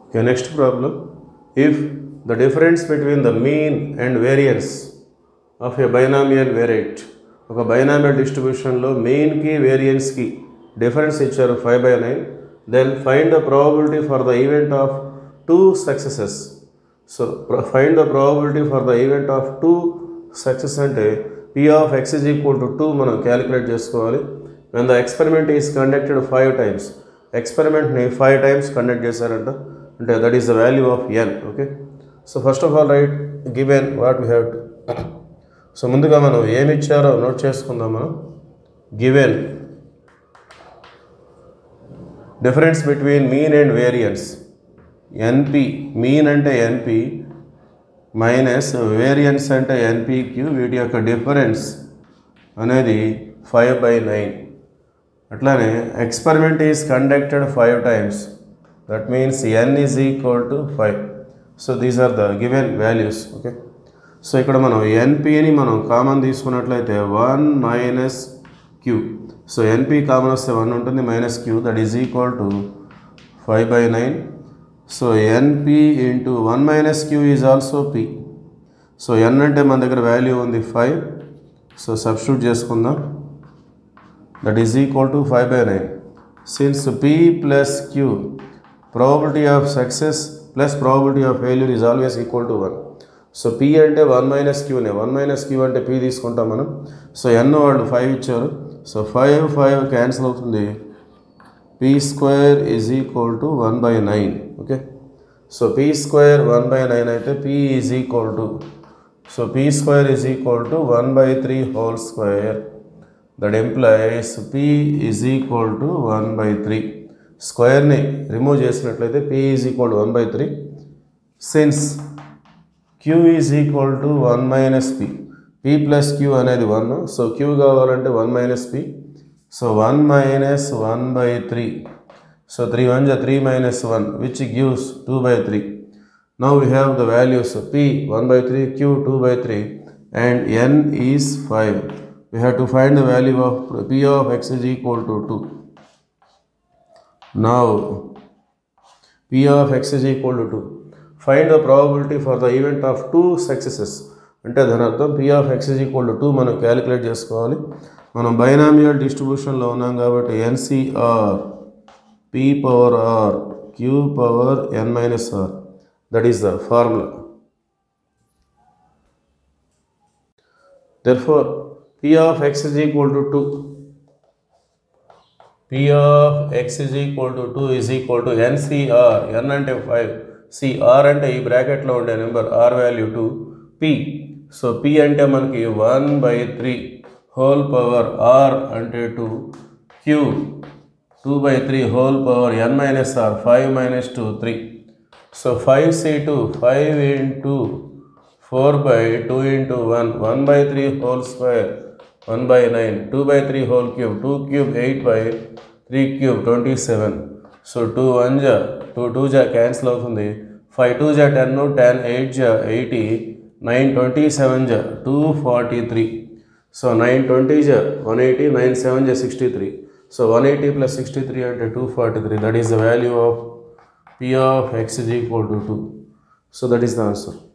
Okay, next problem. If the difference between the mean and variance of a binomial variate ఒక binomial డిస్ట్రిబ్యూషన్లో మెయిన్కి వేరియన్స్కి difference ఇచ్చారు five by nine then find the probability for the event of two successes so find the probability for the event of two success అంటే P of X is equal to two మనం calculate చేసుకోవాలి when the experiment is conducted five times ఎక్స్పెరిమెంట్ని five times conduct చేశారంట అంటే that is the value of N okay so first of all right given what we have to so ముందుగా మనం ఏమి ఇచ్చారో note చేసుకుందాం మనం given difference between mean and variance NP mean అంటే ఎన్పి మైనస్ వేరియన్స్ అంటే ఎన్పిక్యూ వీటి యొక్క డిఫరెన్స్ అనేది ఫైవ్ బై నైన్ అట్లానే experiment is conducted five times that means N is equal to five so these are the given values okay so ఇక్కడ మనం ఎన్పిని మనం కామన్ తీసుకున్నట్లయితే one minus Q so NP common వస్తే one ఉంటుంది minus Q that is equal to five by nine so NP into one minus Q is also P so N అంటే మన దగ్గర వాల్యూ ఉంది ఫైవ్ సో సబ్స్టిట్యూట్ చేసుకుందాం that is equal to five by nine since P plus Q probability of success plus probability of failure is always equal to one so P అంటే one minus క్యూనే one minus Q అంటే P తీసుకుంటాం మనం so N వాళ్ళు five ఇచ్చారు so five five cancel అవుతుంది P square is equal to one by nine okay so P square one by nine అయితే P is equal to so P square is equal to one by three whole square that implies P is equal to one by three స్క్వేర్ని remove చేసినట్లయితే P is equal to one by three since Q is equal to one minus P P plus Q అనేది one so Q కావాలంటే one minus P so one minus one by three so three one జా three minus one which gives two by three now we have the values P one by three Q two by three and N is five we have to find the value of P of X is equal to two now P of X is equal to two find the probability for the event of two successes అంటే దాని అర్థం P of X is equal to two మనం calculate చేసుకోవాలి మనం binomial డిస్ట్రిబ్యూషన్లో ఉన్నాం కాబట్టి NCR P power R Q power N minus are that is the formula therefore P of X is equal to two P of X is equal to two is equal to NCR N అంటే five C R అంటే ఈ బ్రాకెట్లో ఉండే number R value two P so P అంటే మనకి one by three whole power R అంటే two Q two by three whole power N minus R five minus two three so five C two five into four by two into one one by three whole square one by nine two by three whole cube two cube eight by three cube twenty seven so two one జా two two జా cancel అవుతుంది five two జా ten ten eight జా eighty nine twenty seven జా two forty three so nine twenty జా one eighty nine seven జా sixty three so one eighty plus sixty three అంటే two forty three that is the value of P of X is equal to two so that is the answer